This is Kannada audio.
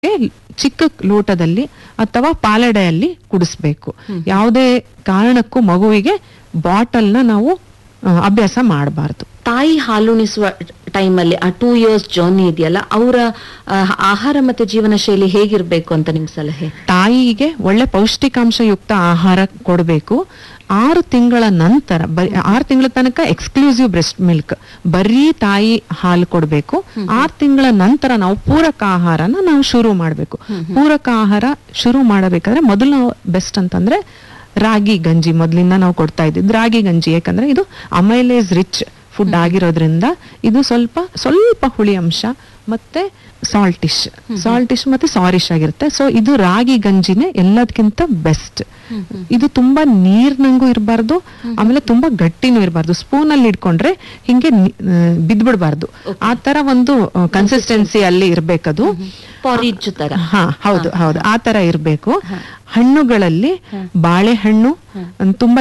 ಚಿಕ್ಕ ಲೋಟದಲ್ಲಿ ಅಥವಾ ಪಾಲಡೆಯಲ್ಲಿ ಕುಡಿಸ್ಬೇಕು ಯಾವುದೇ ಕಾರಣಕ್ಕೂ ಮಗುವಿಗೆ ಬಾಟಲ್ನ ನಾವು ಆ, ಅಭ್ಯಾಸ ಮಾಡಬಾರ್ದು ತಾಯಿ ಹಾಲುಣಿಸುವ ಟೈಮಲ್ಲಿ ಆ ಟೂ ಇಯರ್ಸ್ ಜರ್ನಿ ಇದೆಯಲ್ಲ ಅವರ ಆಹಾರ ಮತ್ತೆ ಜೀವನ ಶೈಲಿ ಹೇಗಿರ್ಬೇಕು ಅಂತ ನಿಮ್ ಸಲಹೆ ತಾಯಿಗೆ ಒಳ್ಳೆ ಪೌಷ್ಟಿಕಾಂಶಯುಕ್ತ ಆಹಾರ ಕೊಡಬೇಕು ಆರು ತಿಂಗಳ ನಂತರ ಬರೀ ಆರು ತಿಂಗಳ ತನಕ ಎಕ್ಸ್ಕ್ಲೂಸಿವ್ ಬ್ರೆಸ್ಟ್ ಮಿಲ್ಕ್ ಬರೀ ತಾಯಿ ಹಾಲು ಕೊಡಬೇಕು ಆರು ತಿಂಗಳ ನಂತರ ನಾವು ಪೂರಕ ಆಹಾರನ ನಾವು ಶುರು ಮಾಡಬೇಕು ಪೂರಕ ಆಹಾರ ಶುರು ಮಾಡಬೇಕಾದ್ರೆ ಮೊದಲು ನಾವು ಬೆಸ್ಟ್ ಅಂತಂದ್ರೆ ರಾಗಿ ಗಂಜಿ ಮೊದಲಿಂದ ನಾವು ಕೊಡ್ತಾ ಇದ್ದಿದ್ದು ರಾಗಿ ಗಂಜಿ ಯಾಕಂದ್ರೆ ಇದು ಅಮೈಲೇಸ್ ರಿಚ್ ಫುಡ್ ಆಗಿರೋದ್ರಿಂದ ಇದು ಸ್ವಲ್ಪ ಸ್ವಲ್ಪ ಹುಳಿ ಅಂಶ ಮತ್ತೆ ಸಾಲ್ಟಿಶ್ ಸಾಲ್ಟಿಶ್ ಮತ್ತೆ ಸಾರಿಶ್ ಆಗಿರುತ್ತೆ ಸೊ ಇದು ರಾಗಿ ಗಂಜಿನೇ ಎಲ್ಲದಕ್ಕಿಂತ ಬೆಸ್ಟ್ ಇದು ತುಂಬಾ ನೀರ್ನಂಗೂ ಇರಬಾರ್ದು ಆಮೇಲೆ ತುಂಬಾ ಗಟ್ಟಿನೂ ಇರಬಾರ್ದು ಸ್ಪೂನ್ ಅಲ್ಲಿ ಇಟ್ಕೊಂಡ್ರೆ ಹಿಂಗೆ ನಿ- ಆ, ಬಿದ್ಬಿಡ್ಬಾರ್ದು ಆ ತರ ಒಂದು ಕನ್ಸಿಸ್ಟೆನ್ಸಿ ಅಲ್ಲಿ ಇರ್ಬೇಕದು ಪಾರಿಜ್ ತರ ಹಾ ಹೌದು ಹೌದು ಆ ತರ ಇರ್ಬೇಕು ಹಣ್ಣುಗಳಲ್ಲಿ ಬಾಳೆಹಣ್ಣು ತುಂಬಾ